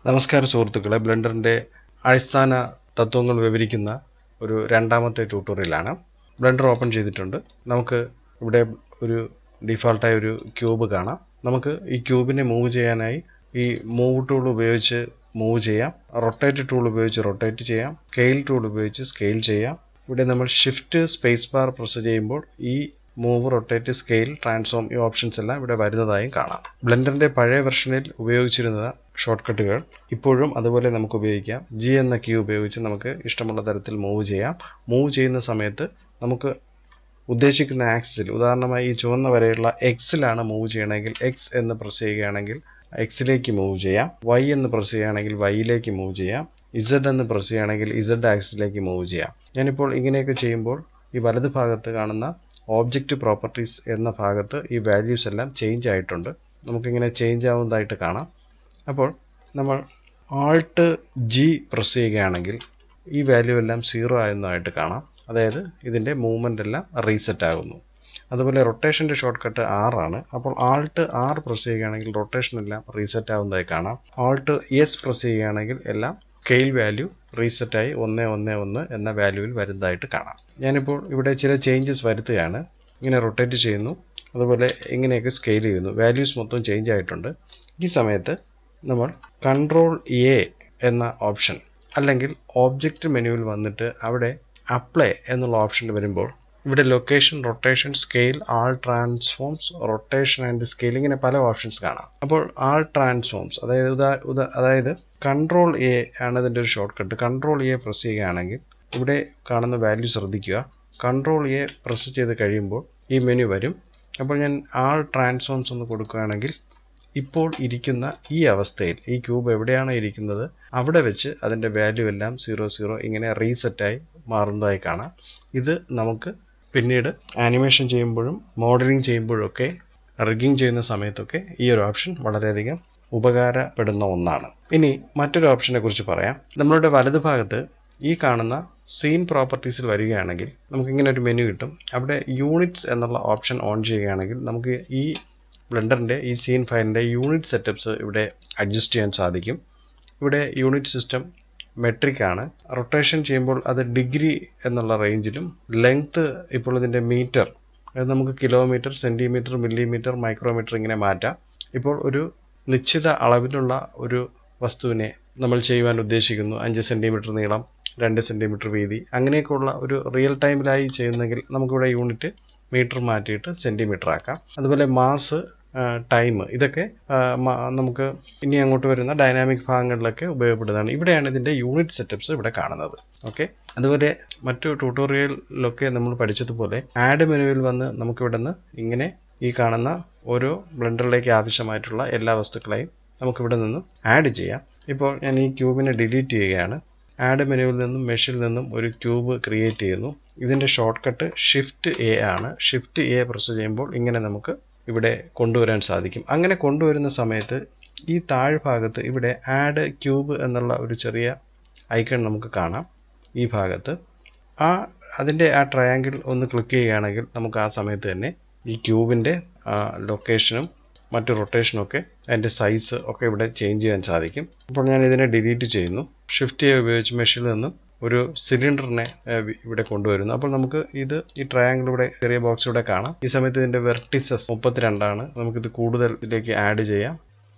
നമസ്കാരം സുഹൃത്തുക്കളെ ബ്ലെൻഡറിൻ്റെ അടിസ്ഥാന തത്വങ്ങൾ വിവരിക്കുന്ന ഒരു രണ്ടാമത്തെ ട്യൂട്ടോറിയലാണ് ബ്ലെൻഡർ ഓപ്പൺ ചെയ്തിട്ടുണ്ട് നമുക്ക് ഇവിടെ ഒരു ഡിഫാൾട്ടായ ഒരു ക്യൂബ് കാണാം നമുക്ക് ഈ ക്യൂബിനെ മൂവ് ചെയ്യാനായി ഈ മൂവ് ടൂൾ ഉപയോഗിച്ച് മൂവ് ചെയ്യാം റൊട്ടേറ്റ് ടൂൾ ഉപയോഗിച്ച് റൊട്ടേറ്റ് ചെയ്യാം സ്കെയിൽ ടൂൾ ഉപയോഗിച്ച് സ്കെയിൽ ചെയ്യാം ഇവിടെ നമ്മൾ ഷിഫ്റ്റ് സ്പേസ് ബാർ പ്രസ് ചെയ്യുമ്പോൾ ഈ മൂവ് റൊട്ടേറ്റ് സ്കെയിൽ ട്രാൻസ്ഫോം ഈ ഓപ്ഷൻസ് എല്ലാം ഇവിടെ വരുന്നതായും കാണാം ബ്ലെൻഡറിന്റെ പഴയ വെർഷനിൽ ഉപയോഗിച്ചിരുന്ന ഷോർട്ട് കട്ടുകൾ ഇപ്പോഴും അതുപോലെ നമുക്ക് ഉപയോഗിക്കാം ജി എന്ന കീ ഉപയോഗിച്ച് നമുക്ക് ഇഷ്ടമുള്ള തരത്തിൽ മൂവ് ചെയ്യാം മൂവ് ചെയ്യുന്ന സമയത്ത് നമുക്ക് ഉദ്ദേശിക്കുന്ന ആക്സിൽ ഉദാഹരണമായി ഈ ചുവന്ന വരെയുള്ള എക്സിലാണ് മൂവ് ചെയ്യണമെങ്കിൽ എക്സ് എന്ന് പ്രസ് ചെയ്യുകയാണെങ്കിൽ എക്സിലേക്ക് മൂവ് ചെയ്യാം വൈ എന്ന് പ്രസ് ചെയ്യുകയാണെങ്കിൽ വൈയിലേക്ക് മൂവ് ചെയ്യാം ഇസഡ് എന്ന് പ്രസ് ചെയ്യുകയാണെങ്കിൽ ഇസഡ് ആക്സിലേക്ക് മൂവ് ചെയ്യാം ഞാനിപ്പോൾ ഇങ്ങനെയൊക്കെ ചെയ്യുമ്പോൾ ഈ വലത് ഭാഗത്ത് കാണുന്ന ഓബ്ജക്റ്റ് പ്രോപ്പർട്ടീസ് എന്ന ഭാഗത്ത് ഈ വാല്യൂസ് എല്ലാം ചേഞ്ച് ആയിട്ടുണ്ട് നമുക്കിങ്ങനെ ചേഞ്ച് ആവുന്നതായിട്ട് കാണാം അപ്പോൾ നമ്മൾ ആൾട്ട് ജി പ്രസ് ചെയ്യുകയാണെങ്കിൽ ഈ വാല്യൂ എല്ലാം സീറോ ആകുന്നതായിട്ട് കാണാം അതായത് ഇതിൻ്റെ മൂവ്മെൻ്റ് എല്ലാം റീസെറ്റ് ആകുന്നു അതുപോലെ റൊട്ടേഷൻ്റെ ഷോർട്ട് കട്ട് ആറാണ് അപ്പോൾ ആൾട്ട് ആർ പ്രസ് ചെയ്യുകയാണെങ്കിൽ റൊട്ടേഷൻ എല്ലാം റീസെറ്റ് ആവുന്നതായി കാണാം ആൾട്ട് എസ് പ്രസ് ചെയ്യുകയാണെങ്കിൽ എല്ലാം സ്കെയിൽ വാല്യൂ റീസെറ്റായി ഒന്ന് ഒന്ന് ഒന്ന് എന്ന വാല്യൂവിൽ വരുന്നതായിട്ട് കാണാം ഞാനിപ്പോൾ ഇവിടെ ചില ചേഞ്ചസ് വരുത്തുകയാണ് ഇങ്ങനെ റൊട്ടേറ്റ് ചെയ്യുന്നു അതുപോലെ ഇങ്ങനെയൊക്കെ സ്കെയിൽ ചെയ്യുന്നു വാല്യൂസ് മൊത്തം ചേഞ്ച് ആയിട്ടുണ്ട് ഈ സമയത്ത് നമ്മൾ കൺട്രോൾ എ എന്ന ഓപ്ഷൻ അല്ലെങ്കിൽ ഓബ്ജക്റ്റ് മെനുവിൽ വന്നിട്ട് അവിടെ അപ്ലൈ എന്നുള്ള ഓപ്ഷൻ വരുമ്പോൾ ഇവിടെ location rotation scale all transforms rotation and scale ഇങ്ങനെ പല ഓപ്ഷൻസ് കാണാം അപ്പോൾ ആൾ ട്രാൻസ്ഫോംസ് അതായത് ഉദാ ഉദാ അതായത് കൺട്രോൾ എ ആണ് ഇതിൻ്റെ ഒരു shortcut control A press ചെയ്യുകയാണെങ്കിൽ ഇവിടെ കാണുന്ന വാല്യൂ ശ്രദ്ധിക്കുക കൺട്രോൾ എ പ്രസ് ചെയ്ത് കഴിയുമ്പോൾ ഈ മെനു വരും അപ്പോൾ ഞാൻ ആൾ ട്രാൻസ്ഫോംസ് ഒന്ന് കൊടുക്കുകയാണെങ്കിൽ ഇപ്പോൾ ഇരിക്കുന്ന ഈ അവസ്ഥയിൽ ഈ ക്യൂബ് എവിടെയാണ് ഇരിക്കുന്നത് അവിടെ വെച്ച് അതിൻ്റെ വാല്യൂ എല്ലാം സീറോ സീറോ ഇങ്ങനെ റീസെറ്റായി മാറുന്നതായി കാണാം ഇത് നമുക്ക് പിന്നീട് ആനിമേഷൻ ചെയ്യുമ്പോഴും മോഡലിംഗ് ചെയ്യുമ്പോഴൊക്കെ റിഗിങ് ചെയ്യുന്ന സമയത്തൊക്കെ ഈ ഒരു ഓപ്ഷൻ വളരെയധികം ഉപകാരപ്പെടുന്ന ഒന്നാണ് ഇനി മറ്റൊരു ഓപ്ഷനെ കുറിച്ച് പറയാം നമ്മളുടെ വലതുഭാഗത്ത് ഈ കാണുന്ന സീൻ പ്രോപ്പർട്ടീസിൽ വരികയാണെങ്കിൽ നമുക്ക് ഇങ്ങനെ ഒരു മെനു കിട്ടും അവിടെ യൂണിറ്റ്സ് എന്നുള്ള ഓപ്ഷൻ ഓൺ ചെയ്യുകയാണെങ്കിൽ നമുക്ക് ഈ ബ്ലെൻഡറിൻ്റെ ഈ സീൻ ഫയലിൻ്റെ യൂണിറ്റ് സെറ്റപ്സ് ഇവിടെ അഡ്ജസ്റ്റ് ചെയ്യാൻ സാധിക്കും ഇവിടെ യൂണിറ്റ് സിസ്റ്റം മെട്രിക് ആണ് റൊട്ടേഷൻ ചെയ്യുമ്പോൾ അത് ഡിഗ്രി എന്നുള്ള റേഞ്ചിലും ലെങ്ത് ഇപ്പോൾ ഇതിൻ്റെ മീറ്റർ അത് നമുക്ക് കിലോമീറ്റർ സെൻറ്റിമീറ്റർ മില്ലിമീറ്റർ മൈക്രോമീറ്റർ ഇങ്ങനെ മാറ്റാം ഇപ്പോൾ ഒരു നിശ്ചിത അളവിലുള്ള ഒരു വസ്തുവിനെ നമ്മൾ ചെയ്യുവാൻ ഉദ്ദേശിക്കുന്നു അഞ്ച് സെൻറ്റിമീറ്റർ നീളം രണ്ട് സെൻറ്റിമീറ്റർ വീതി അങ്ങനെയൊക്കെയുള്ള ഒരു റിയൽ ടൈമിലായി ചെയ്യുന്നെങ്കിൽ നമുക്കിവിടെ യൂണിറ്റ് മീറ്റർ മാറ്റിയിട്ട് സെൻറ്റിമീറ്റർ ആക്കാം അതുപോലെ മാസ് ടൈം ഇതൊക്കെ നമുക്ക് ഇനി അങ്ങോട്ട് വരുന്ന ഡൈനാമിക് ഭാഗങ്ങളിലൊക്കെ ഉപയോഗപ്പെടുന്നതാണ് ഇവിടെയാണ് ഇതിൻ്റെ യൂണിറ്റ് സെറ്റപ്സ് ഇവിടെ കാണുന്നത് ഓക്കെ അതുപോലെ മറ്റു ട്യൂട്ടോറിയലിലൊക്കെ നമ്മൾ പഠിച്ചതുപോലെ ആഡ് മെനുവിൽ വന്ന് നമുക്കിവിടെ നിന്ന് ഇങ്ങനെ ഈ കാണുന്ന ഓരോ ബ്ലെൻഡറിലേക്ക് ആവശ്യമായിട്ടുള്ള എല്ലാ വസ്തുക്കളെയും നമുക്കിവിടെ നിന്ന് ആഡ് ചെയ്യാം ഇപ്പോൾ ഞാൻ ഈ ക്യൂബിനെ ഡിലീറ്റ് ചെയ്യുകയാണ് ആഡ് മെനുവിൽ നിന്നും മെഷിൽ നിന്നും ഒരു ക്യൂബ് ക്രിയേറ്റ് ചെയ്യുന്നു ഇതിൻ്റെ ഷോർട്ട് കട്ട് ഷിഫ്റ്റ് എ ആണ് ഷിഫ്റ്റ് എ പ്രസ് ചെയ്യുമ്പോൾ ഇങ്ങനെ നമുക്ക് ഇവിടെ കൊണ്ടുവരാൻ സാധിക്കും അങ്ങനെ കൊണ്ടുവരുന്ന സമയത്ത് ഈ താഴ്ഭാഗത്ത് ഇവിടെ ആഡ് ക്യൂബ് എന്നുള്ള ഒരു ചെറിയ ഐക്കൺ നമുക്ക് കാണാം ഈ ഭാഗത്ത് ആ അതിൻ്റെ ആ ട്രയാങ്കിൾ ഒന്ന് ക്ലിക്ക് ചെയ്യുകയാണെങ്കിൽ നമുക്ക് ആ സമയത്ത് തന്നെ ഈ ക്യൂബിൻ്റെ ലൊക്കേഷനും മറ്റു റൊട്ടേഷനും ഒക്കെ അതിൻ്റെ സൈസ് ഒക്കെ ഇവിടെ ചേഞ്ച് ചെയ്യാൻ സാധിക്കും അപ്പോൾ ഞാൻ ഇതിനെ ഡിലീറ്റ് ചെയ്യുന്നു ഷിഫ്റ്റ് ചെയ്യുക ഉപയോഗിച്ച് മെഷീനിൽ നിന്നും ഒരു സിലിണ്ടറിനെ ഇവിടെ കൊണ്ടുവരുന്നു അപ്പോൾ നമുക്ക് ഇത് ഈ ട്രയാങ്കിൾ ഇവിടെ ചെറിയ ബോക്സ് ഇവിടെ കാണാം ഈ സമയത്ത് ഇതിൻ്റെ വെർട്ടിസസ് മുപ്പത്തിരണ്ടാണ് നമുക്കിത് കൂടുതൽ ഇതിലേക്ക് ആഡ് ചെയ്യാം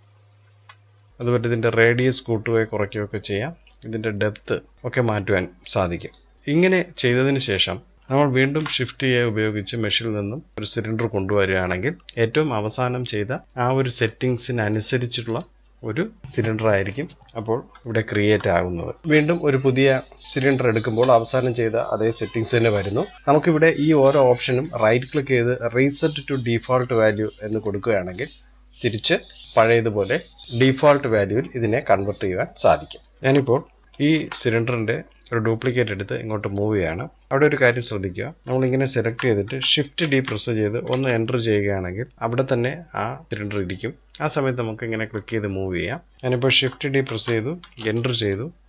അതുപോലെ ഇതിൻ്റെ റേഡിയസ് കൂട്ടുകയോ കുറയ്ക്കുകയൊക്കെ ചെയ്യാം ഇതിൻ്റെ ഡെപ്ത് ഒക്കെ മാറ്റുവാൻ സാധിക്കും ഇങ്ങനെ ചെയ്തതിന് ശേഷം നമ്മൾ വീണ്ടും ഷിഫ്റ്റ് ചെയ്യുക ഉപയോഗിച്ച് മെഷീനിൽ നിന്നും ഒരു സിലിണ്ടർ കൊണ്ടുവരികയാണെങ്കിൽ ഏറ്റവും അവസാനം ചെയ്ത ആ ഒരു സെറ്റിങ്സിനനുസരിച്ചുള്ള ഒരു സിലിണ്ടർ ആയിരിക്കും അപ്പോൾ ഇവിടെ ക്രിയേറ്റ് ആകുന്നത് വീണ്ടും ഒരു പുതിയ സിലിണ്ടർ എടുക്കുമ്പോൾ അവസാനം ചെയ്ത അതേ സെറ്റിങ്സ് തന്നെ വരുന്നു നമുക്കിവിടെ ഈ ഓരോ ഓപ്ഷനും റൈറ്റ് ക്ലിക്ക് ചെയ്ത് റീസെറ്റ് ടു ഡീഫോൾട്ട് വാല്യൂ എന്ന് കൊടുക്കുകയാണെങ്കിൽ തിരിച്ച് പഴയതുപോലെ ഡീഫോൾട്ട് വാല്യൂവിൽ ഇതിനെ കൺവെർട്ട് ചെയ്യുവാൻ സാധിക്കും ഞാനിപ്പോൾ ഈ സിലിണ്ടറിൻ്റെ ഒരു ഡ്യൂപ്ലിക്കേറ്റ് എടുത്ത് ഇങ്ങോട്ട് മൂവ് ചെയ്യാണ് അവിടെ ഒരു കാര്യം ശ്രദ്ധിക്കുക നമ്മളിങ്ങനെ സെലക്ട് ചെയ്തിട്ട് ഷിഫ്റ്റ് ഡി പ്രസ് ചെയ്ത് ഒന്ന് എൻ്റർ ചെയ്യുകയാണെങ്കിൽ അവിടെ തന്നെ ആ സിലിണ്ടർ ഇരിക്കും ആ സമയത്ത് നമുക്ക് ഇങ്ങനെ ക്ലിക്ക് ചെയ്ത് മൂവ് ചെയ്യാം ഞാനിപ്പോൾ ഷിഫ്റ്റ് ഡി പ്രസ് ചെയ്തു എൻ്റർ ചെയ്തു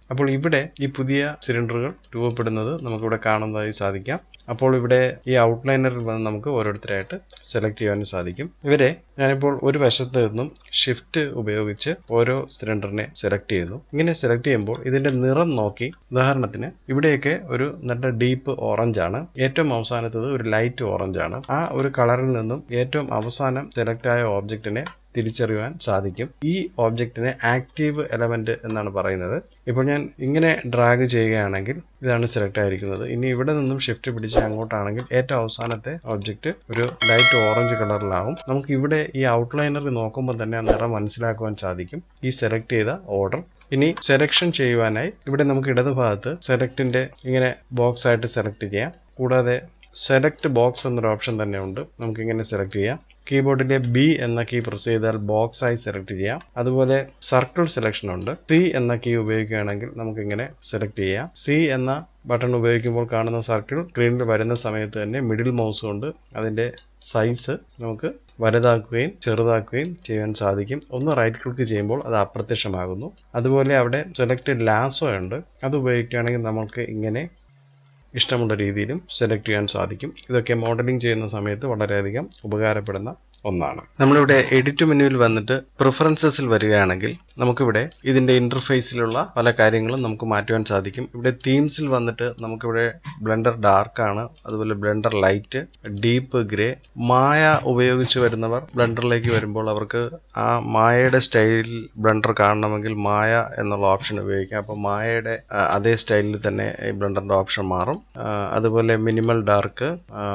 അപ്പോൾ ഇവിടെ ഈ പുതിയ സിലിണ്ടറുകൾ രൂപപ്പെടുന്നത് നമുക്കിവിടെ കാണുന്നതായി സാധിക്കാം അപ്പോൾ ഇവിടെ ഈ ഔട്ട്ലൈനറിൽ വന്ന് നമുക്ക് ഓരോരുത്തരായിട്ട് സെലക്ട് ചെയ്യാനും സാധിക്കും ഇവരെ ഞാനിപ്പോൾ ഒരു വശത്ത് നിന്നും ഷിഫ്റ്റ് ഉപയോഗിച്ച് ഓരോ സിലിണ്ടറിനെ സെലക്ട് ചെയ്യുന്നു ഇങ്ങനെ സെലക്ട് ചെയ്യുമ്പോൾ ഇതിന്റെ നിറം നോക്കി ഉദാഹരണത്തിന് ഇവിടെയൊക്കെ ഒരു നല്ല ഡീപ്പ് ഓറഞ്ച് ആണ് ഏറ്റവും അവസാനത്തത് ഒരു ലൈറ്റ് ഓറഞ്ച് ആണ് ആ ഒരു കളറിൽ നിന്നും ഏറ്റവും അവസാനം സെലക്ട് ആയ ഓബ്ജക്റ്റിനെ തിരിച്ചറിയുവാൻ സാധിക്കും ഈ ഓബ്ജക്റ്റിനെ ആക്റ്റീവ് എലമെന്റ് എന്നാണ് പറയുന്നത് ഇപ്പോൾ ഞാൻ ഇങ്ങനെ ഡ്രാഗ് ചെയ്യുകയാണെങ്കിൽ ഇതാണ് സെലക്ട് ആയിരിക്കുന്നത് ഇനി ഇവിടെ നിന്നും ഷിഫ്റ്റ് പിടിച്ച് അങ്ങോട്ടാണെങ്കിൽ ഏറ്റവും അവസാനത്തെ ഓബ്ജക്റ്റ് ഒരു ലൈറ്റ് ഓറഞ്ച് കളറിലാവും നമുക്ക് ഇവിടെ ഈ ഔട്ട്ലൈനറിൽ നോക്കുമ്പോൾ തന്നെ ആ നിറം മനസ്സിലാക്കുവാൻ സാധിക്കും ഈ സെലക്ട് ചെയ്ത ഓർഡർ ഇനി സെലക്ഷൻ ചെയ്യുവാനായി ഇവിടെ നമുക്ക് ഇടതുഭാഗത്ത് സെലക്ടിന്റെ ഇങ്ങനെ ബോക്സ് ആയിട്ട് സെലക്ട് ചെയ്യാം കൂടാതെ സെലക്ട് ബോക്സ് എന്നൊരു ഓപ്ഷൻ തന്നെ ഉണ്ട് നമുക്ക് ഇങ്ങനെ സെലക്ട് ചെയ്യാം കീബോർഡിലെ ബി എന്ന കീ പ്രസ് ചെയ്താൽ ബോക്സ് ആയി സെലക്ട് ചെയ്യാം അതുപോലെ സർക്കിൾ സെലക്ഷൻ ഉണ്ട് സി എന്ന കീ ഉപയോഗിക്കുകയാണെങ്കിൽ നമുക്ക് ഇങ്ങനെ സെലക്ട് ചെയ്യാം സി എന്ന ബട്ടൺ ഉപയോഗിക്കുമ്പോൾ കാണുന്ന സർക്കിൾ സ്ക്രീനിൽ വരുന്ന സമയത്ത് തന്നെ മിഡിൽ മൗസ് കൊണ്ട് അതിന്റെ സൈസ് നമുക്ക് വലുതാക്കുകയും ചെറുതാക്കുകയും ചെയ്യാൻ സാധിക്കും ഒന്ന് റൈറ്റ് ക്ലിക്ക് ചെയ്യുമ്പോൾ അത് അപ്രത്യക്ഷമാകുന്നു അതുപോലെ അവിടെ സെലക്ട് ലാസോ ഉണ്ട് അത് ഉപയോഗിക്കുകയാണെങ്കിൽ നമുക്ക് ഇങ്ങനെ ഇഷ്ടമുള്ള രീതിയിലും സെലക്ട് ചെയ്യാൻ സാധിക്കും ഇതൊക്കെ മോഡലിംഗ് ചെയ്യുന്ന സമയത്ത് വളരെയധികം ഉപകാരപ്പെടുന്ന ഒന്നാണ് നമ്മളിവിടെ എഡിറ്റ് മെനുവിൽ വന്നിട്ട് പ്രിഫറൻസസിൽ വരികയാണെങ്കിൽ നമുക്കിവിടെ ഇതിന്റെ ഇന്റർഫേസിലുള്ള പല കാര്യങ്ങളും നമുക്ക് മാറ്റുവാൻ സാധിക്കും ഇവിടെ തീംസിൽ വന്നിട്ട് നമുക്കിവിടെ ബ്ലെൻഡർ ഡാർക്ക് ആണ് അതുപോലെ Blender light deep grey Maya ഉപയോഗിച്ച് വരുന്നവർ ബ്ലെൻഡറിലേക്ക് വരുമ്പോൾ അവർക്ക് ആ മായയുടെ സ്റ്റൈലിൽ ബ്ലെൻഡർ കാണണമെങ്കിൽ മായ എന്നുള്ള ഓപ്ഷൻ ഉപയോഗിക്കാം അപ്പോൾ മായയുടെ ആ, അതേ സ്റ്റൈലിൽ തന്നെ ഈ ബ്ലെൻഡറിന്റെ ഓപ്ഷൻ മാറും ആ, അതുപോലെ minimal dark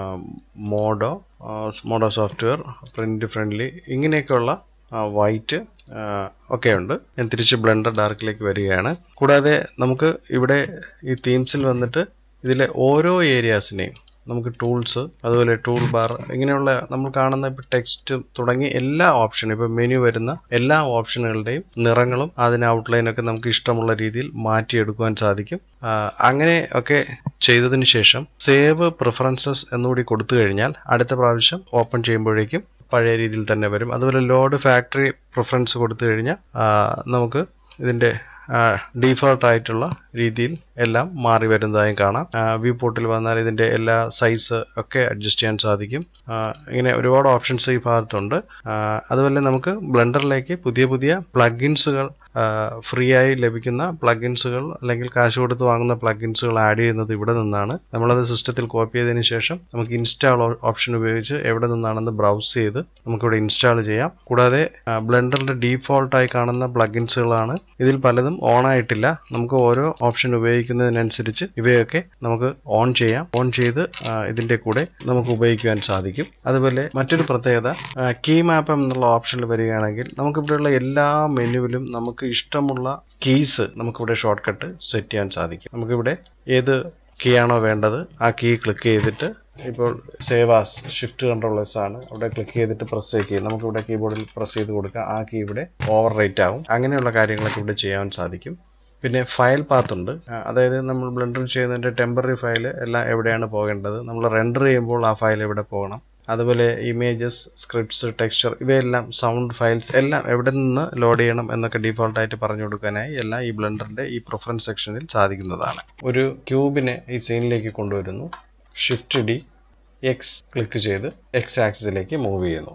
Modo Modo software print friendly ഇങ്ങനെയൊക്കെയുള്ള വൈറ്റ് ഒക്കെ ഉണ്ട് ഞാൻ തിരിച്ച് ബ്ലെൻഡർ ഡാർക്കിലേക്ക് വരികയാണ് കൂടാതെ നമുക്ക് ഇവിടെ ഈ തീംസിൽ വന്നിട്ട് ഇതിലെ ഓരോ ഏരിയാസിനെയും നമുക്ക് ടൂൾസ് അതുപോലെ ടൂൾ ബാർ ഇങ്ങനെയുള്ള നമ്മൾ കാണുന്ന ഇപ്പോൾ ടെക്സ്റ്റ് തുടങ്ങി എല്ലാ ഓപ്ഷനും ഇപ്പോൾ മെനു വരുന്ന എല്ലാ ഓപ്ഷനുകളുടെയും നിറങ്ങളും അതിന് ഔട്ട്ലൈനൊക്കെ നമുക്ക് ഇഷ്ടമുള്ള രീതിയിൽ മാറ്റിയെടുക്കുവാൻ സാധിക്കും ആ, അങ്ങനെ ഒക്കെ ചെയ്തതിന് ശേഷം സേവ് പ്രിഫറൻസസ് എന്നുകൂടി കൊടുത്തു കഴിഞ്ഞാൽ അടുത്ത പ്രാവശ്യം ഓപ്പൺ ചെയ്യുമ്പോഴേക്കും പഴയ രീതിയിൽ തന്നെ വരും അതുപോലെ ലോഡ് ഫാക്ടറി പ്രിഫറൻസ് കൊടുത്തു കഴിഞ്ഞാൽ ആ, നമുക്ക് ഇതിന്റെ ഡീഫോൾട്ട് ആയിട്ടുള്ള രീതിയിൽ എല്ലാം മാറി വരുന്നതായും കാണാം വ്യൂ പോർട്ടിൽ വന്നാൽ ഇതിന്റെ എല്ലാ സൈസ് ഒക്കെ അഡ്ജസ്റ്റ് ചെയ്യാൻ സാധിക്കും ആ, ഇങ്ങനെ ഒരുപാട് ഓപ്ഷൻസ് ഈ ഭാഗത്തുണ്ട് ആ, അതുപോലെ നമുക്ക് ബ്ലെൻഡറിലേക്ക് പുതിയ പുതിയ പ്ലഗിൻസുകൾ ഫ്രീ ആയി ലഭിക്കുന്ന പ്ലഗിൻസുകൾ അല്ലെങ്കിൽ കാശ് കൊടുത്ത് വാങ്ങുന്ന പ്ലഗിൻസുകൾ ആഡ് ചെയ്യുന്നത് ഇവിടെ നിന്നാണ് നമ്മളത് സിസ്റ്റത്തിൽ കോപ്പി ചെയ്തതിന് ശേഷം നമുക്ക് ഇൻസ്റ്റാൾ ഓപ്ഷൻ ഉപയോഗിച്ച് എവിടെ നിന്നാണെന്ന് ബ്രൗസ് ചെയ്ത് നമുക്കിവിടെ ഇൻസ്റ്റാൾ ചെയ്യാം കൂടാതെ ബ്ലെൻഡറിന്റെ ഡീഫോൾട്ട് ആയി കാണുന്ന പ്ലഗിൻസുകളാണ് ഇതിൽ പലതും ഓൺ ആയിട്ടില്ല നമുക്ക് ഓരോ ഓപ്ഷൻ ഉപയോഗിക്കുന്നതിനനുസരിച്ച് ഇവയൊക്കെ നമുക്ക് ഓൺ ചെയ്യാം ഓൺ ചെയ്ത് ആ, ഇതിന്റെ കൂടെ നമുക്ക് ഉപയോഗിക്കുവാൻ സാധിക്കും അതുപോലെ മറ്റൊരു പ്രത്യേകത കീ മാപ്പ് എന്നുള്ള ഓപ്ഷനിൽ വരികയാണെങ്കിൽ നമുക്കിവിടെയുള്ള എല്ലാ മെനുവിലും നമുക്ക് ഇഷ്ടമുള്ള കീസ് നമുക്കിവിടെ ഷോർട്ട് കട്ട് സെറ്റ് ചെയ്യാൻ സാധിക്കും നമുക്കിവിടെ ഏത് കീ ആണോ വേണ്ടത് ആ കീ ക്ലിക്ക് ചെയ്തിട്ട് ഇപ്പോൾ സേവാസ് ഷിഫ്റ്റ് കൺട്രോൾ എസ് ആണ് അവിടെ ക്ലിക്ക് ചെയ്തിട്ട് പ്രസ് ചെയ്യും നമുക്കിവിടെ കീബോർഡിൽ പ്രസ് ചെയ്ത് കൊടുക്കാം ആ കീ ഇവിടെ ഓവർ റൈറ്റ് ആവും അങ്ങനെയുള്ള കാര്യങ്ങളൊക്കെ ഇവിടെ ചെയ്യാൻ സാധിക്കും പിന്നെ ഫയൽ പാത്ത് ഉണ്ട് ആ, അതായത് നമ്മൾ ബ്ലെൻഡർ ചെയ്യുന്നതിന്റെ ടെമ്പററി ഫയൽ എല്ലാം എവിടെയാണ് പോകേണ്ടത് നമ്മൾ റെൻഡർ ചെയ്യുമ്പോൾ ആ ഫയൽ എവിടെ പോകണം അതുപോലെ ഇമേജസ് സ്ക്രിപ്റ്റ്സ് ടെക്സ്ചർ ഇവയെല്ലാം സൗണ്ട് ഫയൽസ് എല്ലാം എവിടെ നിന്ന് ലോഡ് ചെയ്യണം എന്നൊക്കെ ഡീഫോൾട്ട് ആയിട്ട് പറഞ്ഞു കൊടുക്കാനായി എല്ലാം ഈ ബ്ലെൻഡറിന്റെ ഈ പ്രിഫറൻസ് സെക്ഷനിൽ സാധിക്കുന്നതാണ് ഒരു ക്യൂബിനെ ഈ സീനിലേക്ക് കൊണ്ടുവരുന്നു ഷിഫ്റ്റ് ഡി എക്സ് ക്ലിക്ക് ചെയ്ത് എക്സ് ആക്സിസിലേക്ക് മൂവ് ചെയ്യുന്നു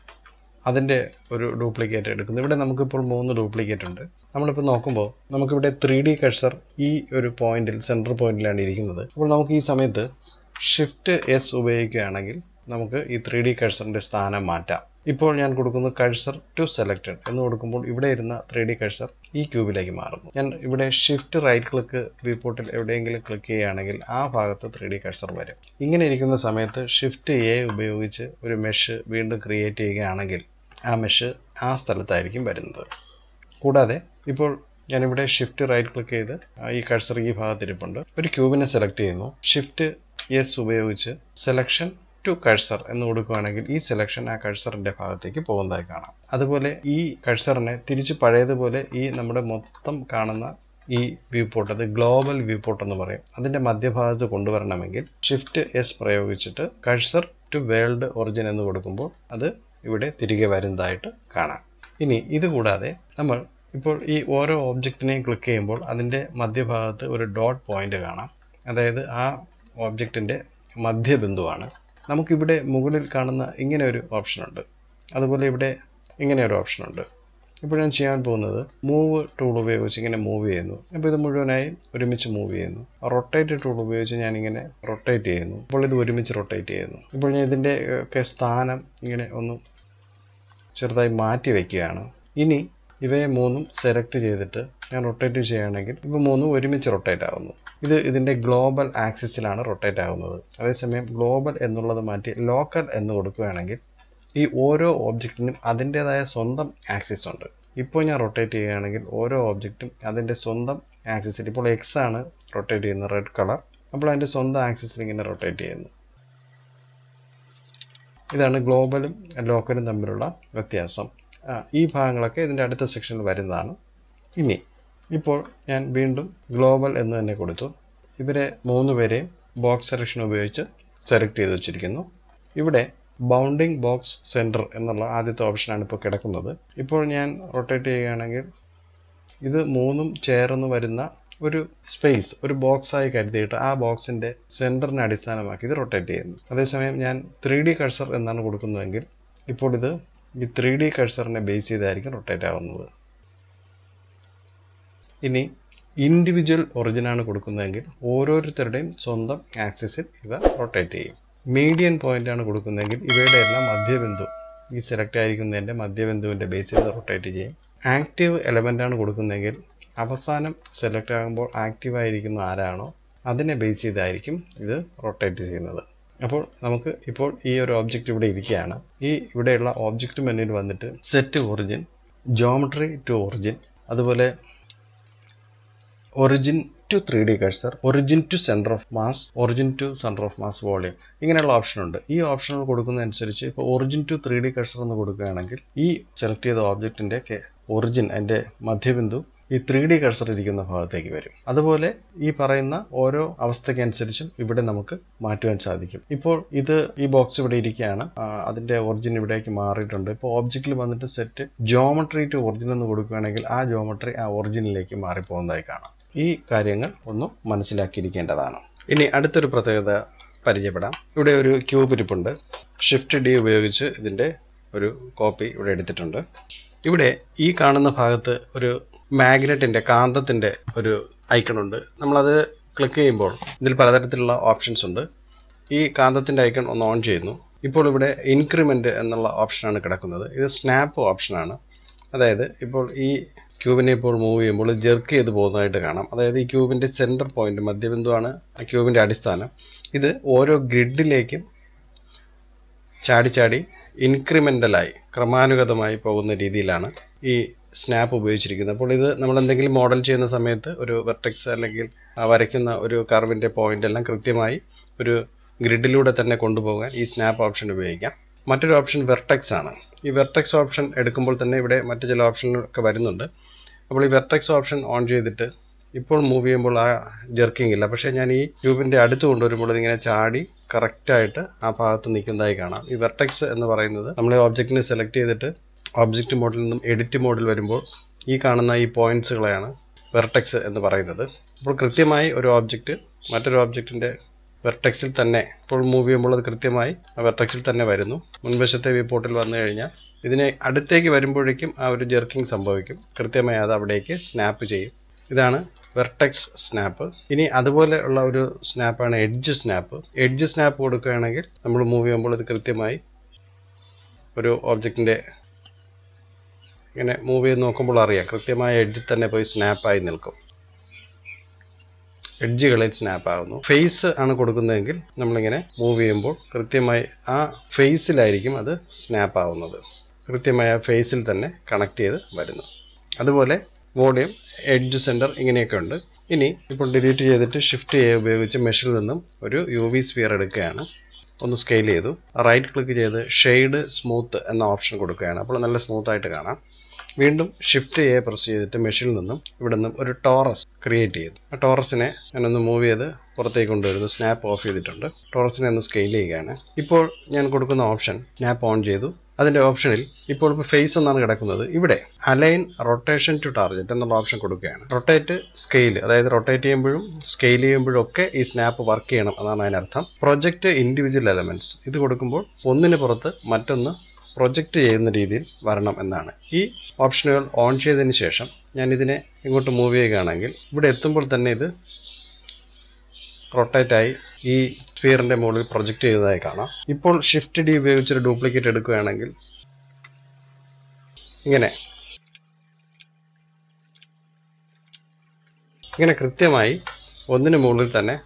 അതിൻ്റെ ഒരു ഡ്യൂപ്ലിക്കേറ്റ് എടുക്കുന്നു ഇവിടെ നമുക്കിപ്പോൾ മൂന്ന് ഡ്യൂപ്ലിക്കേറ്റ് ഉണ്ട് നമ്മളിപ്പോൾ നോക്കുമ്പോൾ നമുക്കിവിടെ ത്രീ ഡി കഴ്സർ ഈ ഒരു പോയിന്റിൽ സെൻറ്റർ പോയിന്റിലാണ് ഇരിക്കുന്നത് അപ്പോൾ നമുക്ക് ഈ സമയത്ത് ഷിഫ്റ്റ് എസ് ഉപയോഗിക്കുകയാണെങ്കിൽ നമുക്ക് ഈ ത്രീ ഡി കഴ്സറിൻ്റെ സ്ഥാനം മാറ്റാം ഇപ്പോൾ ഞാൻ കൊടുക്കുന്നത് കഴ്സർ ടു സെലക്റ്റഡ് എന്ന് കൊടുക്കുമ്പോൾ ഇവിടെ ഇരുന്ന ത്രീ ഡി കഴ്സർ ഈ ക്യൂബിലേക്ക് മാറുന്നു ഞാൻ ഇവിടെ ഷിഫ്റ്റ് റൈറ്റ് ക്ലിക്ക് വ്യൂ പോർട്ടിൽ എവിടെയെങ്കിലും ക്ലിക്ക് ചെയ്യുകയാണെങ്കിൽ ആ ഭാഗത്ത് ത്രീ ഡി കഴ്സർ വരും ഇങ്ങനെ ഇരിക്കുന്ന സമയത്ത് ഷിഫ്റ്റ് എ ഉപയോഗിച്ച് ഒരു മെഷ് വീണ്ടും ക്രിയേറ്റ് ചെയ്യുകയാണെങ്കിൽ ആ മെഷ് ആ സ്ഥലത്തായിരിക്കും വരുന്നത് കൂടാതെ ഇപ്പോൾ ഞാനിവിടെ ഷിഫ്റ്റ് റൈറ്റ് ക്ലിക്ക് ചെയ്ത് ആ ഈ കഴ്സർ ഈ ഭാഗത്തിരിപ്പുണ്ട് ഒരു ക്യൂബിനെ സെലക്ട് ചെയ്യുന്നു ഷിഫ്റ്റ് എസ് ഉപയോഗിച്ച് സെലക്ഷൻ ടു കഴ്സർ എന്ന് കൊടുക്കുകയാണെങ്കിൽ ഈ സെലക്ഷൻ ആ കഴ്സറിന്റെ ഭാഗത്തേക്ക് പോകുന്നതായി കാണാം അതുപോലെ ഈ കഴ്സറിനെ തിരിച്ച് പഴയതുപോലെ ഈ നമ്മുടെ മൊത്തം കാണുന്ന ഈ വ്യൂ പോർട്ട് അത് ഗ്ലോബൽ വ്യൂ പോർട്ട് എന്ന് പറയും അതിന്റെ മധ്യഭാഗത്ത് കൊണ്ടുവരണമെങ്കിൽ ഷിഫ്റ്റ് എസ് പ്രയോഗിച്ചിട്ട് കഴ്സർ ടു വേൾഡ് ഒറിജിൻ എന്ന് കൊടുക്കുമ്പോൾ അത് ഇവിടെ തിരികെ വരുന്നതായിട്ട് കാണാം ഇനി ഇത് കൂടാതെ നമ്മൾ ഇപ്പോൾ ഈ ഓരോ ഓബ്ജക്റ്റിനെയും ക്ലിക്ക് ചെയ്യുമ്പോൾ അതിൻ്റെ മധ്യഭാഗത്ത് ഒരു ഡോട്ട് പോയിന്റ് കാണാം അതായത് ആ ഓബ്ജക്റ്റിൻ്റെ മധ്യബിന്ദുവാണ് നമുക്കിവിടെ മുകളിൽ കാണുന്ന ഇങ്ങനെ ഒരു ഓപ്ഷനുണ്ട് അതുപോലെ ഇവിടെ ഇങ്ങനെ ഒരു ഓപ്ഷനുണ്ട് ഇപ്പോൾ ഞാൻ ചെയ്യാൻ പോകുന്നത് മൂവ് ടൂൾ ഉപയോഗിച്ച് ഇങ്ങനെ മൂവ് ചെയ്യുന്നു അപ്പോൾ ഇത് മുഴുവനായി ഒരുമിച്ച് മൂവ് ചെയ്യുന്നു റൊട്ടേറ്റ് ടൂൾ ഉപയോഗിച്ച് ഞാൻ ഇങ്ങനെ റൊട്ടേറ്റ് ചെയ്യുന്നു അപ്പോൾ ഇത് ഒരുമിച്ച് റൊട്ടേറ്റ് ചെയ്യുന്നു ഇപ്പോൾ ഞാൻ ഇതിൻ്റെ ഒക്കെ സ്ഥാനം ഇങ്ങനെ ഒന്ന് ചെറുതായി മാറ്റി വയ്ക്കുകയാണ് ഇനി ഇവയെ മൂന്നും സെലക്ട് ചെയ്തിട്ട് ഞാൻ റൊട്ടേറ്റ് ചെയ്യുകയാണെങ്കിൽ ഇവ മൂന്നും ഒരുമിച്ച് റൊട്ടേറ്റ് ആകുന്നു ഇത് ഇതിൻ്റെ ഗ്ലോബൽ ആക്സിസിലാണ് റൊട്ടേറ്റ് ആകുന്നത് അതേസമയം ഗ്ലോബൽ എന്നുള്ളത് മാറ്റി ലോക്കൽ എന്ന് കൊടുക്കുകയാണെങ്കിൽ ഈ ഓരോ ഓബ്ജക്റ്റിനും അതിൻ്റേതായ സ്വന്തം ആക്സിസ് ഉണ്ട് ഇപ്പോൾ ഞാൻ റൊട്ടേറ്റ് ചെയ്യുകയാണെങ്കിൽ ഓരോ ഓബ്ജക്റ്റും അതിൻ്റെ സ്വന്തം ആക്സിസിൽ ഇപ്പോൾ എക്സ് ആണ് റൊട്ടേറ്റ് ചെയ്യുന്നത് റെഡ് കളർ അപ്പോൾ അതിൻ്റെ സ്വന്തം ആക്സിസിൽ ഇങ്ങനെ റൊട്ടേറ്റ് ചെയ്യുന്നു ഇതാണ് ഗ്ലോബലും ലോക്കലും തമ്മിലുള്ള വ്യത്യാസം ഈ ഭാഗങ്ങളൊക്കെ ഇതിൻ്റെ അടുത്ത സെക്ഷനിൽ വരുന്നതാണ് ഇനി ഇപ്പോൾ ഞാൻ വീണ്ടും ഗ്ലോബൽ എന്ന് തന്നെ കൊടുത്തു ഇവരെ മൂന്ന് പേരെയും ബോക്സ് സെലക്ഷൻ ഉപയോഗിച്ച് സെലക്ട് ചെയ്ത് വെച്ചിരിക്കുന്നു ഇവിടെ ബൗണ്ടിങ് ബോക്സ് സെൻറ്റർ എന്നുള്ള ആദ്യത്തെ ഓപ്ഷനാണ് ഇപ്പോൾ കിടക്കുന്നത് ഇപ്പോൾ ഞാൻ റൊട്ടേറ്റ് ചെയ്യുകയാണെങ്കിൽ ഇത് മൂന്നും ചേർന്ന് വരുന്ന ഒരു സ്പേസ് ഒരു ബോക്സായി കരുതിയിട്ട് ആ ബോക്സിൻ്റെ സെൻറ്ററിനെ അടിസ്ഥാനമാക്കി ഇത് റൊട്ടേറ്റ് ചെയ്യുന്നു അതേസമയം ഞാൻ ത്രീ ഡി കഴ്സർ എന്നാണ് കൊടുക്കുന്നതെങ്കിൽ ഇപ്പോൾ ഇത് ഈ ത്രീ ഡി കഴ്സറിനെ ബേസ് ചെയ്തായിരിക്കും റൊട്ടേറ്റ് ആവുന്നത് ഇനി ഇൻഡിവിജ്വൽ ഒറിജിനാണ് കൊടുക്കുന്നതെങ്കിൽ ഓരോരുത്തരുടെയും സ്വന്തം ആക്സിസിൽ ഇവ റൊട്ടേറ്റ് ചെയ്യും മീഡിയൻ പോയിന്റ് ആണ് കൊടുക്കുന്നതെങ്കിൽ ഇവയുടെ എല്ലാം മധ്യബിന്ദു ഈ സെലക്ട് ആയിരിക്കുന്നതിൻ്റെ മധ്യബിന്ദുവിൻ്റെ ബേസിൽ റൊട്ടേറ്റ് ചെയ്യും ആക്റ്റീവ് എലമെൻ്റ് ആണ് കൊടുക്കുന്നതെങ്കിൽ അവസാനം സെലക്ട് ആകുമ്പോൾ ആക്റ്റീവ് ആയിരിക്കുന്ന ആരാണോ അതിനെ ബേസ് ചെയ്തായിരിക്കും ഇത് റൊട്ടേറ്റ് ചെയ്യുന്നത് അപ്പോൾ നമുക്ക് ഇപ്പോൾ ഈ ഒരു ഓബ്ജക്റ്റ് ഇവിടെ ഇരിക്കുകയാണ് ഈ ഇവിടെയുള്ള ഓബ്ജക്റ്റ് മെനുവിൽ വന്നിട്ട് set origin geometry to origin അതുപോലെ origin to three D cursor origin to centre of mass origin to centre of mass volume ഇങ്ങനെയുള്ള ഓപ്ഷൻ ഉണ്ട് ഈ ഓപ്ഷനുകൾ കൊടുക്കുന്നതനുസരിച്ച് ഇപ്പോൾ origin to three D cursor എന്ന് കൊടുക്കുകയാണെങ്കിൽ ഈ സെലക്ട് ചെയ്ത ഓബ്ജക്റ്റിൻ്റെ ഒറിജിൻ അതിൻ്റെ മധ്യബിന്ദു ഈ ത്രീ ഡി കഴ്സർ ഇരിക്കുന്ന ഭാഗത്തേക്ക് വരും അതുപോലെ ഈ പറയുന്ന ഓരോ അവസ്ഥയ്ക്കനുസരിച്ചും ഇവിടെ നമുക്ക് മാറ്റുവാൻ സാധിക്കും ഇപ്പോൾ ഇത് ഈ ബോക്സ് ഇവിടെ ഇരിക്കുകയാണ് അതിന്റെ ഒറിജിൻ ഇവിടേക്ക് മാറിയിട്ടുണ്ട് ഇപ്പോൾ ഓബ്ജക്റ്റിൽ വന്നിട്ട് സെറ്റ് ജോമെട്രി ടു ഒറിജിൻ എന്ന് കൊടുക്കുകയാണെങ്കിൽ ആ ജോമെട്രി ആ ഒറിജിനിലേക്ക് മാറിപ്പോകുന്നതായി കാണാം ഈ കാര്യങ്ങൾ ഒന്ന് മനസ്സിലാക്കിയിരിക്കേണ്ടതാണ് ഇനി അടുത്തൊരു പ്രത്യേകത പരിചയപ്പെടാം ഇവിടെ ഒരു ക്യൂബ് ഇരിപ്പുണ്ട് ഷിഫ്റ്റ് ഡി ഉപയോഗിച്ച് ഇതിൻ്റെ ഒരു കോപ്പി ഇവിടെ എടുത്തിട്ടുണ്ട് ഇവിടെ ഈ കാണുന്ന ഭാഗത്ത് ഒരു മാഗ്നറ്റിൻ്റെ കാന്തത്തിൻ്റെ ഒരു ഐക്കൺ ഉണ്ട് നമ്മളത് ക്ലിക്ക് ചെയ്യുമ്പോൾ ഇതിൽ പലതരത്തിലുള്ള ഓപ്ഷൻസ് ഉണ്ട് ഈ കാന്തത്തിൻ്റെ ഐക്കൺ ഒന്ന് ഓൺ ചെയ്യുന്നു ഇപ്പോൾ ഇവിടെ ഇൻക്രിമെൻ്റ് എന്നുള്ള ഓപ്ഷനാണ് കിടക്കുന്നത് ഇത് സ്നാപ്പ് ഓപ്ഷനാണ് അതായത് ഇപ്പോൾ ഈ ക്യൂബിനെ ഇപ്പോൾ മൂവ് ചെയ്യുമ്പോൾ ജെർക്ക് ചെയ്ത് പോകുന്നതായിട്ട് കാണാം അതായത് ഈ ക്യൂബിൻ്റെ സെൻറ്റർ പോയിന്റ് മധ്യബിന്ദുവാണ് ആ ക്യൂബിൻ്റെ അടിസ്ഥാനം ഇത് ഓരോ ഗ്രിഡിലേക്കും ചാടി ചാടി ഇൻക്രിമെൻ്റലായി ക്രമാനുഗതമായി പോകുന്ന രീതിയിലാണ് ഈ സ്നാപ്പ് ഉപയോഗിച്ചിരിക്കുന്നത് അപ്പോൾ ഇത് നമ്മൾ എന്തെങ്കിലും മോഡൽ ചെയ്യുന്ന സമയത്ത് ഒരു വെർട്ടെക്സ് അല്ലെങ്കിൽ വരയ്ക്കുന്ന ഒരു കർവിൻ്റെ പോയിന്റ് എല്ലാം കൃത്യമായി ഒരു ഗ്രിഡിലൂടെ തന്നെ കൊണ്ടുപോകാൻ ഈ സ്നാപ്പ് ഓപ്ഷൻ ഉപയോഗിക്കാം മറ്റൊരു ഓപ്ഷൻ വെർട്ടെക്സ് ആണ് ഈ വെർട്ടെക്സ് ഓപ്ഷൻ എടുക്കുമ്പോൾ തന്നെ ഇവിടെ മറ്റു ചില ഓപ്ഷനൊക്കെ വരുന്നുണ്ട് അപ്പോൾ ഈ വെർട്ടെക്സ് ഓപ്ഷൻ ഓൺ ചെയ്തിട്ട് ഇപ്പോൾ മൂവ് ചെയ്യുമ്പോൾ ആ ജെർക്കിംഗ് ഇല്ല പക്ഷേ ഞാൻ ഈ ട്യൂബിൻ്റെ അടുത്ത് കൊണ്ടുവരുമ്പോൾ ഇതിങ്ങനെ ചാടി കറക്റ്റായിട്ട് ആ ഭാഗത്ത് നിൽക്കുന്നതായി കാണാം ഈ വെർട്ടെക്സ് എന്ന് പറയുന്നത് നമ്മൾ ഓബ്ജക്റ്റിനെ സെലക്ട് ചെയ്തിട്ട് ഓബ്ജക്റ്റ് മോഡിൽ നിന്നും എഡിറ്റ് മോഡിൽ വരുമ്പോൾ ഈ കാണുന്ന ഈ പോയിന്റ്സുകളെയാണ് വെർട്ടെക്സ് എന്ന് പറയുന്നത് അപ്പോൾ കൃത്യമായി ഒരു ഓബ്ജക്റ്റ് മറ്റൊരു ഓബ്ജക്റ്റിൻ്റെ വെർട്ടെക്സിൽ തന്നെ ഇപ്പോൾ മൂവ് ചെയ്യുമ്പോൾ അത് കൃത്യമായി ആ വെർട്ടെക്സിൽ തന്നെ വരുന്നു മുൻവശത്തെ വ്യൂ പോർട്ടിൽ വന്നു കഴിഞ്ഞാൽ ഇതിനെ അടുത്തേക്ക് വരുമ്പോഴേക്കും ആ ഒരു ജെർക്കിംഗ് സംഭവിക്കും കൃത്യമായി അത് അവിടേക്ക് സ്നാപ്പ് ചെയ്യും ഇതാണ് വെർട്ടെക്സ് സ്നാപ്പ് ഇനി അതുപോലെ ഉള്ള ഒരു സ്നാപ്പാണ് എഡ്ജ് സ്നാപ്പ് എഡ്ജ് സ്നാപ്പ് കൊടുക്കുകയാണെങ്കിൽ നമ്മൾ മൂവ് ചെയ്യുമ്പോൾ ഇത് കൃത്യമായി ഒരു ഓബ്ജക്റ്റിൻ്റെ ഇങ്ങനെ മൂവ് ചെയ്ത് നോക്കുമ്പോൾ അറിയാം കൃത്യമായ എഡ്ജിൽ തന്നെ പോയി സ്നാപ്പായി നിൽക്കും എഡ്ജുകളിൽ സ്നാപ്പ് ആകുന്നു ഫേസ് ആണ് കൊടുക്കുന്നതെങ്കിൽ നമ്മളിങ്ങനെ മൂവ് ചെയ്യുമ്പോൾ കൃത്യമായി ആ ഫേസിലായിരിക്കും അത് സ്നാപ്പ് ആവുന്നത് കൃത്യമായ ആ ഫേസിൽ തന്നെ കണക്ട് ചെയ്ത് വരുന്നു അതുപോലെ വോളിയം എഡ്ജ് സെൻറ്റർ ഇങ്ങനെയൊക്കെ ഉണ്ട് ഇനി ഇപ്പോൾ ഡിലീറ്റ് ചെയ്തിട്ട് ഷിഫ്റ്റ് ചെയ്യുക ഉപയോഗിച്ച് മെഷിൽ നിന്നും ഒരു യു വി സ്ഫിയർ എടുക്കുകയാണ് ഒന്ന് സ്കെയിൽ ചെയ്തു റൈറ്റ് ക്ലിക്ക് ചെയ്ത് ഷെയ്ഡ് സ്മൂത്ത് എന്ന ഓപ്ഷൻ കൊടുക്കുകയാണ് അപ്പോൾ നല്ല സ്മൂത്ത് ആയിട്ട് കാണാം വീണ്ടും ഷിഫ്റ്റ് ചെയ്യെ പ്രസ് ചെയ്തിട്ട് മെഷീനിൽ നിന്നും ഇവിടെ നിന്നും ഒരു ടോറസ് ക്രിയേറ്റ് ചെയ്തു ആ ടോറസിനെ ഞാനൊന്ന് മൂവ് ചെയ്ത് പുറത്തേക്ക് കൊണ്ടുവരുന്നു സ്നാപ്പ് ഓഫ് ചെയ്തിട്ടുണ്ട് ടോറസിനെ ഒന്ന് സ്കെയിൽ ചെയ്യുകയാണ് ഇപ്പോൾ ഞാൻ കൊടുക്കുന്ന ഓപ്ഷൻ സ്നാപ്പ് ഓൺ ചെയ്തു അതിൻ്റെ ഓപ്ഷനിൽ ഇപ്പോൾ ഇപ്പോൾ ഫേസ് എന്നാണ് കിടക്കുന്നത് ഇവിടെ അലൈൻ റൊട്ടേഷൻ ടു ടാർഗറ്റ് എന്നുള്ള ഓപ്ഷൻ കൊടുക്കുകയാണ് റൊട്ടേറ്റ് സ്കെയിൽ അതായത് റൊട്ടേറ്റ് ചെയ്യുമ്പോഴും സ്കെയിൽ ചെയ്യുമ്പോഴും ഒക്കെ ഈ സ്നാപ്പ് വർക്ക് ചെയ്യണം എന്നാണ് അതിനർത്ഥം പ്രൊജക്റ്റ് ഇൻഡിവിജ്വൽ എലമെന്റ്സ് ഇത് കൊടുക്കുമ്പോൾ ഒന്നിന് പുറത്ത് മറ്റൊന്ന് പ്രൊജക്റ്റ് ചെയ്യുന്ന രീതിയിൽ വരണം എന്നാണ് ഈ ഓപ്ഷനുകൾ ഓൺ ചെയ്തതിന് ശേഷം ഞാൻ ഇതിനെ ഇങ്ങോട്ട് മൂവ് ചെയ്യുകയാണെങ്കിൽ ഇവിടെ എത്തുമ്പോൾ തന്നെ ഇത് റൊട്ടേറ്റ് ആയി ഈ സ്ഫിയറിന്റെ മുകളിൽ പ്രൊജക്റ്റ് ചെയ്തതായി കാണാം ഇപ്പോൾ ഷിഫ്റ്റ് ഡി ഉപയോഗിച്ചൊരു ഡ്യൂപ്ലിക്കേറ്റ് എടുക്കുകയാണെങ്കിൽ ഇങ്ങനെ ഇങ്ങനെ കൃത്യമായി ഒന്നിന് മുകളിൽ തന്നെ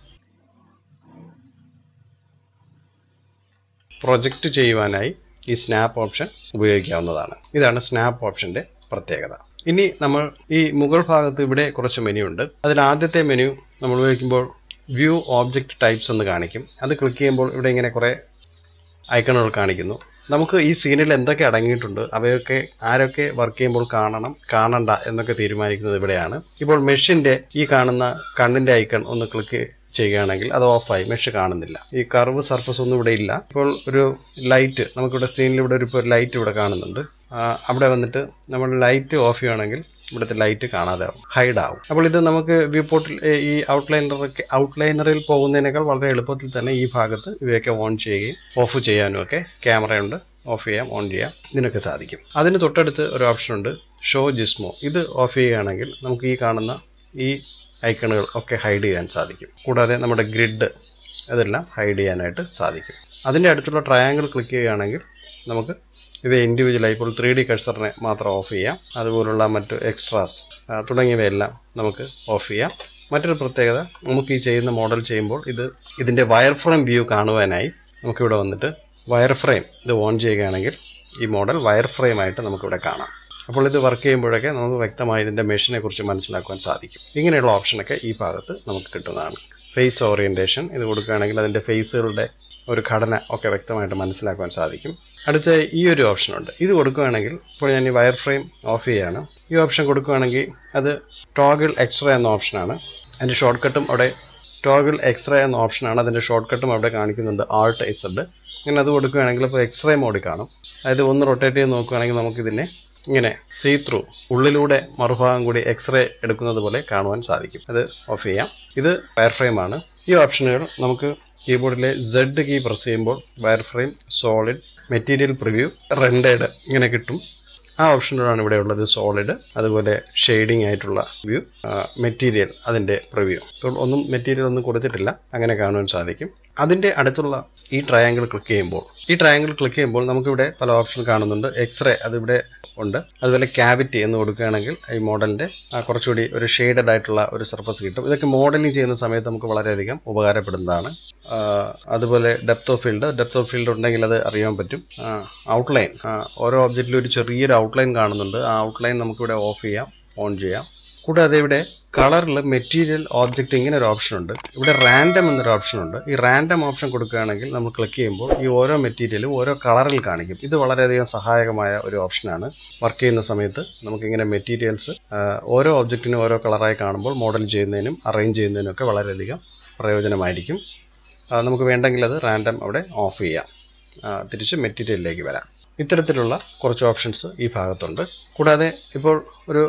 പ്രൊജക്റ്റ് ചെയ്യുവാനായി ഈ സ്നാപ്പ് ഓപ്ഷൻ ഉപയോഗിക്കാവുന്നതാണ് ഇതാണ് സ്നാപ്പ് ഓപ്ഷന്റെ പ്രത്യേകത ഇനി നമ്മൾ ഈ മുകൾ ഭാഗത്ത് ഇവിടെ കുറച്ച് മെനു ഉണ്ട് അതിൽ ആദ്യത്തെ മെനു നമ്മൾ ഉപയോഗിക്കുമ്പോൾ വ്യൂ ഓബ്ജക്റ്റ് ടൈപ്സ് എന്ന് കാണിക്കും അത് ക്ലിക്ക് ചെയ്യുമ്പോൾ ഇവിടെ ഇങ്ങനെ കുറേ ഐക്കണുകൾ കാണിക്കുന്നു നമുക്ക് ഈ സീനിൽ എന്തൊക്കെ അടങ്ങിയിട്ടുണ്ട് അവയൊക്കെ ആരൊക്കെ വർക്ക് ചെയ്യുമ്പോൾ കാണണം കാണണ്ട എന്നൊക്കെ തീരുമാനിക്കുന്നത് ഇവിടെയാണ് ഇപ്പോൾ മെഷിന്റെ ഈ കാണുന്ന കണ്ണിന്റെ ഐക്കൺ ഒന്ന് ക്ലിക്ക് ചെയ്യുകയാണെങ്കിൽ അത് ഓഫായി മെഷ് കാണുന്നില്ല ഈ കർവ് സർഫസ് ഒന്നും ഇവിടെ ഇല്ല ഇപ്പോൾ ഒരു ലൈറ്റ് നമുക്കിവിടെ സ്ക്രീനിൽ ഇവിടെ ഒരു ഇപ്പോൾ ലൈറ്റ് ഇവിടെ കാണുന്നുണ്ട് ആ, അവിടെ വന്നിട്ട് നമ്മൾ ലൈറ്റ് ഓഫ് ചെയ്യുകയാണെങ്കിൽ ഇവിടുത്തെ ലൈറ്റ് കാണാതെ ആവും ഹൈഡ് ആവും അപ്പോൾ ഇത് നമുക്ക് വ്യൂ പോർട്ടിൽ ഈ ഔട്ട്ലൈനറൊക്കെ ഔട്ട്ലൈനറിൽ പോകുന്നതിനേക്കാൾ വളരെ എളുപ്പത്തിൽ തന്നെ ഈ ഭാഗത്ത് ഇവയൊക്കെ ഓൺ ചെയ്യുകയും ഓഫ് ചെയ്യാനും ഒക്കെ ക്യാമറയുണ്ട് ഓഫ് ചെയ്യാം ഓൺ ചെയ്യാം ഇതിനൊക്കെ സാധിക്കും അതിന് തൊട്ടടുത്ത് ഒരു ഓപ്ഷൻ ഉണ്ട് ഷോ ജിസ്മോ ഇത് ഓഫ് ചെയ്യുകയാണെങ്കിൽ നമുക്ക് ഈ കാണുന്ന ഈ ഐക്കണുകൾ ഒക്കെ ഹൈഡ് ചെയ്യാൻ സാധിക്കും കൂടാതെ നമ്മുടെ ഗ്രിഡ് അതെല്ലാം ഹൈഡ് ചെയ്യാനായിട്ട് സാധിക്കും അതിൻ്റെ അടുത്തുള്ള ട്രയാങ്കിൾ ക്ലിക്ക് ചെയ്യുകയാണെങ്കിൽ നമുക്ക് ഇവ ഇൻഡിവിജ്വലായി ഇപ്പോൾ ത്രീ ഡി കഴ്സറിനെ മാത്രം ഓഫ് ചെയ്യാം അതുപോലുള്ള മറ്റ് എക്സ്ട്രാസ് തുടങ്ങിയവയെല്ലാം നമുക്ക് ഓഫ് ചെയ്യാം മറ്റൊരു പ്രത്യേകത നമുക്ക് ഈ ചെയ്യുന്ന മോഡൽ ചെയ്യുമ്പോൾ ഇത് ഇതിൻ്റെ വയർ ഫ്രെയിം വ്യൂ കാണുവാനായി നമുക്കിവിടെ വന്നിട്ട് വയർ ഫ്രെയിം ഇത് ഓൺ ചെയ്യുകയാണെങ്കിൽ ഈ മോഡൽ വയർ ഫ്രെയിം ആയിട്ട് നമുക്കിവിടെ കാണാം അപ്പോൾ ഇത് വർക്ക് ചെയ്യുമ്പോഴൊക്കെ നമുക്ക് വ്യക്തമായി ഇതിൻ്റെ മെഷീനെ കുറിച്ച് മനസ്സിലാക്കുവാൻ സാധിക്കും ഇങ്ങനെയുള്ള ഓപ്ഷനൊക്കെ ഈ ഭാഗത്ത് നമുക്ക് കിട്ടുന്നതാണ് ഫേസ് ഓറിയൻറ്റേഷൻ ഇത് കൊടുക്കുകയാണെങ്കിൽ അതിൻ്റെ ഫേസുകളുടെ ഒരു ഘടന ഒക്കെ വ്യക്തമായിട്ട് മനസ്സിലാക്കുവാൻ സാധിക്കും അടുത്ത ഈ ഒരു ഓപ്ഷൻ ഉണ്ട് ഇത് കൊടുക്കുകയാണെങ്കിൽ ഇപ്പോൾ ഞാൻ ഈ വയർ ഫ്രെയിം ഓഫ് ചെയ്യുകയാണ് ഈ ഓപ്ഷൻ കൊടുക്കുകയാണെങ്കിൽ അത് ടോഗിൾ എക്സ്റേ എന്ന ഓപ്ഷനാണ് അതിൻ്റെ ഷോർട്ട് കട്ടും അവിടെ ടോഗിൾ എക്സ്റേ എന്ന ഓപ്ഷനാണ് അതിൻ്റെ ഷോർട്ട് കട്ടും അവിടെ കാണിക്കുന്നുണ്ട് ആൾട്ട് ഇസഡ് ഇങ്ങനെ അത് കൊടുക്കുകയാണെങ്കിൽ ഇപ്പോൾ എക്സ്റേ മോഡിൽ കാണും അതായത് ഒന്ന് റൊട്ടേറ്റ് ചെയ്ത് നോക്കുകയാണെങ്കിൽ നമുക്കിതിനെ ഇങ്ങനെ സീ ത്രൂ ഉള്ളിലൂടെ മറുഭാഗം കൂടി എക്സ്റേ എടുക്കുന്നത് പോലെ കാണുവാൻ സാധിക്കും അത് ഓഫ് ചെയ്യാം ഇത് വയർ ഫ്രെയിം ആണ് ഈ ഓപ്ഷനുകൾ നമുക്ക് കീബോർഡിലെ സെഡ് കീ പ്രസ് ചെയ്യുമ്പോൾ wireframe solid material preview rendered ഇങ്ങനെ കിട്ടും ആ ഓപ്ഷനുകളാണ് ഇവിടെ ഉള്ളത് സോളിഡ് അതുപോലെ ഷെയ്ഡിംഗ് ആയിട്ടുള്ള വ്യൂ മെറ്റീരിയൽ അതിൻ്റെ പ്രിവ്യൂ ഇപ്പോൾ ഒന്നും മെറ്റീരിയൽ ഒന്നും കൊടുത്തിട്ടില്ല അങ്ങനെ കാണുവാൻ സാധിക്കും അതിൻ്റെ അടുത്തുള്ള ഈ ട്രയാങ്കിൾ ക്ലിക്ക് ചെയ്യുമ്പോൾ ഈ ട്രയാങ്കിൾ ക്ലിക്ക് ചെയ്യുമ്പോൾ നമുക്കിവിടെ പല ഓപ്ഷൻ കാണുന്നുണ്ട് എക്സ്റേ അതിവിടെ ഉണ്ട് അതുപോലെ ക്യാവിറ്റി എന്ന് കൊടുക്കുകയാണെങ്കിൽ ഈ മോഡലിൻ്റെ കുറച്ചുകൂടി ഒരു ഷെയ്ഡഡ് ആയിട്ടുള്ള ഒരു സർഫസ് കിട്ടും ഇതൊക്കെ മോഡലിംഗ് ചെയ്യുന്ന സമയത്ത് നമുക്ക് വളരെയധികം ഉപകാരപ്പെടുന്നതാണ് ആ, അതുപോലെ depth of field depth of field ഉണ്ടെങ്കിൽ അത് അറിയാൻ പറ്റും ഔട്ട്ലൈൻ ഓരോ ഒബ്ജക്റ്റിലും ഒരു ചെറിയൊരു ഔട്ട്ലൈൻ കാണുന്നുണ്ട് ആ ഔട്ട്ലൈൻ നമുക്കിവിടെ ഓഫ് ചെയ്യാം ഓൺ ചെയ്യാം കൂടാതെ ഇവിടെ കളറിൽ മെറ്റീരിയൽ ഓബ്ജക്റ്റ് ഇങ്ങനെ ഒരു ഓപ്ഷൻ ഉണ്ട് ഇവിടെ റാൻഡം എന്നൊരു ഓപ്ഷൻ ഉണ്ട് ഈ റാൻഡം ഓപ്ഷൻ കൊടുക്കുകയാണെങ്കിൽ നമ്മൾ ക്ലിക്ക് ചെയ്യുമ്പോൾ ഈ ഓരോ മെറ്റീരിയലും ഓരോ കളറിൽ കാണിക്കും ഇത് വളരെയധികം സഹായകമായ ഒരു ഓപ്ഷനാണ് വർക്ക് ചെയ്യുന്ന സമയത്ത് നമുക്കിങ്ങനെ മെറ്റീരിയൽസ് ഓരോ ഒബ്ജക്റ്റിനും ഓരോ കളറായി കാണുമ്പോൾ മോഡൽ ചെയ്യുന്നതിനും അറേഞ്ച് ചെയ്യുന്നതിനും ഒക്കെ വളരെയധികം പ്രയോജനമായിരിക്കും ആ, നമുക്ക് വേണ്ടെങ്കിൽ അത് റാൻഡം അവിടെ ഓഫ് ചെയ്യാം ആ, തിരിച്ച് മെറ്റീരിയലിലേക്ക് വരാം ഇത്തരത്തിലുള്ള കുറച്ച് ഓപ്ഷൻസ് ഈ ഭാഗത്തുണ്ട് കൂടാതെ ഇപ്പോൾ ഒരു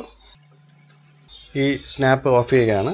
ഈ സ്നാപ്പ് ഓഫ് ചെയ്യുകയാണ്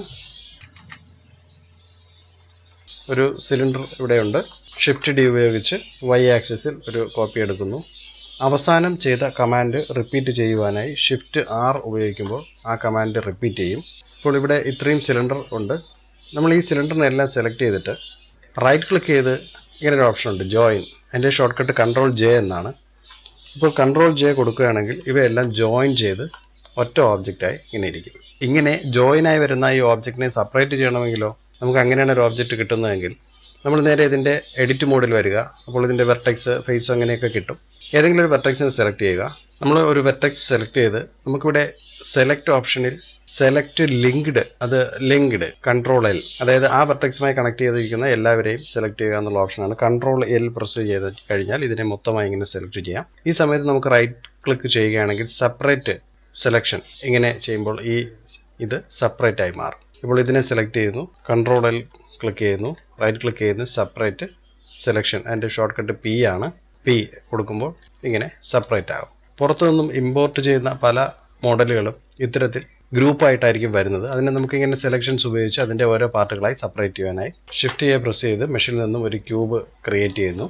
ഒരു സിലിണ്ടർ ഇവിടെയുണ്ട് ഷിഫ്റ്റ് ഡി ഉപയോഗിച്ച് വൈ ആക്സിസിൽ ഒരു കോപ്പി എടുക്കുന്നു അവസാനം ചെയ്ത കമാൻഡ് റിപ്പീറ്റ് ചെയ്യുവാനായി ഷിഫ്റ്റ് ആർ ഉപയോഗിക്കുമ്പോൾ ആ കമാൻഡ് റിപ്പീറ്റ് ചെയ്യും ഇപ്പോൾ ഇവിടെ ഇത്രയും സിലിണ്ടർ ഉണ്ട് നമ്മൾ ഈ സിലിണ്ടറിനെല്ലാം സെലക്ട് ചെയ്തിട്ട് റൈറ്റ് ക്ലിക്ക് ചെയ്ത് ഇങ്ങനെ ഒരു ഓപ്ഷൻ ഉണ്ട് ജോയിൻ അതിൻ്റെ ഷോർട്ട് കട്ട് കൺട്രോൾ ജെ എന്നാണ് ഇപ്പോൾ കൺട്രോൾ ജെ കൊടുക്കുകയാണെങ്കിൽ ഇവയെല്ലാം ജോയിൻ ചെയ്ത് ഒറ്റ ഓബ്ജക്റ്റായി ഇങ്ങനെ ഇരിക്കും ഇങ്ങനെ join ആയി വരുന്ന ഈ ഓബ്ജക്റ്റിനെ സെപ്പറേറ്റ് ചെയ്യണമെങ്കിലോ നമുക്ക് അങ്ങനെയാണ് ഒരു ഓബ്ജക്റ്റ് കിട്ടുന്നതെങ്കിൽ നമ്മൾ നേരെ ഇതിൻ്റെ എഡിറ്റ് മോഡിൽ വരിക അപ്പോൾ ഇതിൻ്റെ വെർട്ടെക്സ് ഫേസ് അങ്ങനെയൊക്കെ കിട്ടും ഏതെങ്കിലും ഒരു വെർട്ടെക്സിനെ സെലക്ട് ചെയ്യുക നമ്മൾ ഒരു വെർട്ടെക്സ് സെലക്ട് ചെയ്ത് നമുക്കിവിടെ സെലക്ട് ഓപ്ഷനിൽ സെലക്ട് ലിങ്ക്ഡ് അത് ലിങ്ക്ഡ് കൺട്രോൾ എൽ അതായത് ആ വെർട്ടെക്സുമായി കണക്ട് ചെയ്തിരിക്കുന്ന എല്ലാവരെയും സെലക്ട് ചെയ്യുക എന്നുള്ള ഓപ്ഷനാണ് കൺട്രോൾ എൽ പ്രസ് ചെയ്ത് കഴിഞ്ഞാൽ ഇതിനെ മൊത്തമായി ഇങ്ങനെ സെലക്ട് ചെയ്യാം ഈ സമയത്ത് നമുക്ക് റൈറ്റ് ക്ലിക്ക് ചെയ്യുകയാണെങ്കിൽ സെപ്പറേറ്റ് സെലക്ഷൻ ഇങ്ങനെ ചെയ്യുമ്പോൾ ഈ ഇത് സെപ്പറേറ്റ് ആയി മാറും ഇപ്പോൾ ഇതിനെ സെലക്ട് ചെയ്യുന്നു കൺട്രോൾ എൽ ക്ലിക്ക് ചെയ്യുന്നു റൈറ്റ് ക്ലിക്ക് ചെയ്യുന്നു സെപ്പറേറ്റ് സെലക്ഷൻ അതിൻ്റെ ഷോർട്ട് കട്ട് പി ആണ് പി കൊടുക്കുമ്പോൾ ഇങ്ങനെ സെപ്പറേറ്റ് ആകും പുറത്തു നിന്നും ഇമ്പോർട്ട് ചെയ്യുന്ന പല മോഡലുകളും ഇത്തരത്തിൽ ഗ്രൂപ്പായിട്ടായിരിക്കും വരുന്നത് അതിനെ നമുക്ക് ഇങ്ങനെ സെലക്ഷൻസ് ഉപയോഗിച്ച് അതിൻ്റെ ഓരോ പാർട്ടുകളായി സെപ്പറേറ്റ് ചെയ്യാനായി ഷിഫ്റ്റ് ചെയ്യുക പ്രസ് ചെയ്ത് മെഷീനിൽ നിന്നും ഒരു ക്യൂബ് ക്രിയേറ്റ് ചെയ്യുന്നു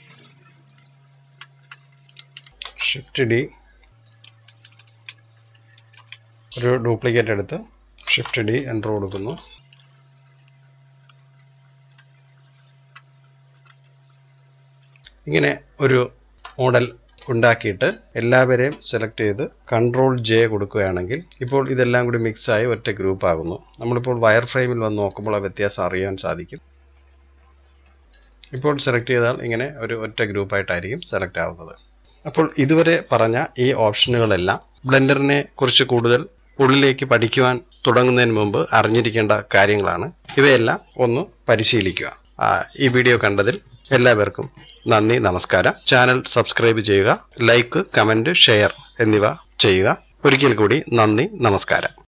ഷിഫ്റ്റ് ഡി ഒരു ഡ്യൂപ്ലിക്കേറ്റ് എടുത്ത് ഷിഫ്റ്റ് ഡി എൻ്റർ കൊടുക്കുന്നു ഇങ്ങനെ ഒരു മോഡൽ ഉണ്ടാക്കിയിട്ട് എല്ലാവരെയും സെലക്ട് ചെയ്ത് കൺട്രോൾ ജെ കൊടുക്കുകയാണെങ്കിൽ ഇപ്പോൾ ഇതെല്ലാം കൂടി മിക്സായി ഒറ്റ ഗ്രൂപ്പ് ആകുന്നു നമ്മളിപ്പോൾ വയർ ഫ്രെയിമിൽ വന്ന് നോക്കുമ്പോൾ ആ വ്യത്യാസം അറിയാൻ സാധിക്കും ഇപ്പോൾ സെലക്ട് ചെയ്താൽ ഇങ്ങനെ ഒരു ഒറ്റ ഗ്രൂപ്പായിട്ടായിരിക്കും സെലക്ട് ആവുന്നത് അപ്പോൾ ഇതുവരെ പറഞ്ഞ ഈ ഓപ്ഷനുകളെല്ലാം ബ്ലെൻഡറിനെ കുറിച്ച് കൂടുതൽ ഉള്ളിലേക്ക് പഠിക്കുവാൻ തുടങ്ങുന്നതിന് മുമ്പ് അറിഞ്ഞിരിക്കേണ്ട കാര്യങ്ങളാണ് ഇവയെല്ലാം ഒന്ന് പരിശീലിക്കുക ആ, ഈ വീഡിയോ കണ്ടതിൽ എല്ലാവർക്കും നന്ദി നമസ്കാരം ചാനൽ സബ്സ്ക്രൈബ് ചെയ്യുക ലൈക്ക് കമൻറ്റ് ഷെയർ എന്നിവ ചെയ്യുക ഒരിക്കൽ കൂടി നന്ദി നമസ്കാരം